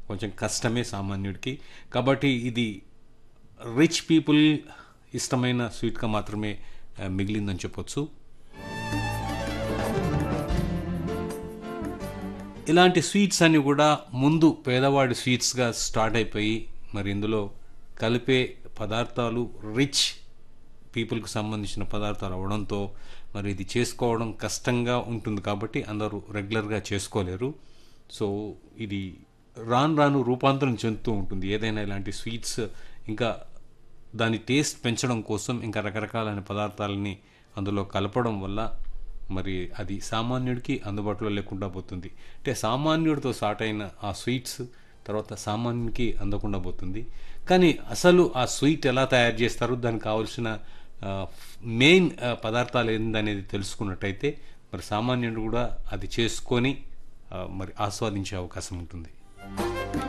కొంచెం కష్టమే సామాన్యుడికి కాబట్టి ఇది రిచ్ పీపుల్ ఇష్టమైన స్వీట్గా మాత్రమే ఆ, మిగిలిందని చెప్పొచ్చు ఇలాంటి స్వీట్స్ అన్ని కూడా ముందు పేదవాడి స్వీట్స్గా స్టార్ట్ అయిపోయి మరి ఇందులో కలిపే పదార్థాలు రిచ్ పీపుల్కి సంబంధించిన పదార్థాలు అవడంతో మరి ఇది చేసుకోవడం కష్టంగా ఉంటుంది కాబట్టి అందరూ రెగ్యులర్గా చేసుకోలేరు సో ఇది రాను రాను రూపాంతరం చెందుతూ ఉంటుంది ఏదైనా ఇలాంటి స్వీట్స్ ఇంకా దాని టేస్ట్ పెంచడం కోసం ఇంకా రకరకాలైన పదార్థాలని అందులో కలపడం వల్ల మరి అది సామాన్యుడికి అందుబాటులో లేకుండా పోతుంది అంటే సామాన్యుడితో స్టార్ట్ అయిన ఆ స్వీట్స్ తర్వాత సామాన్యునికి అందకుండా పోతుంది కానీ అసలు ఆ స్వీట్ ఎలా తయారు చేస్తారు దానికి కావాల్సిన మెయిన్ పదార్థాలు ఏందనేది తెలుసుకున్నట్టయితే మరి సామాన్యుడు కూడా అది చేసుకొని ఆ, మరి ఆస్వాదించే అవకాశం ఉంటుంది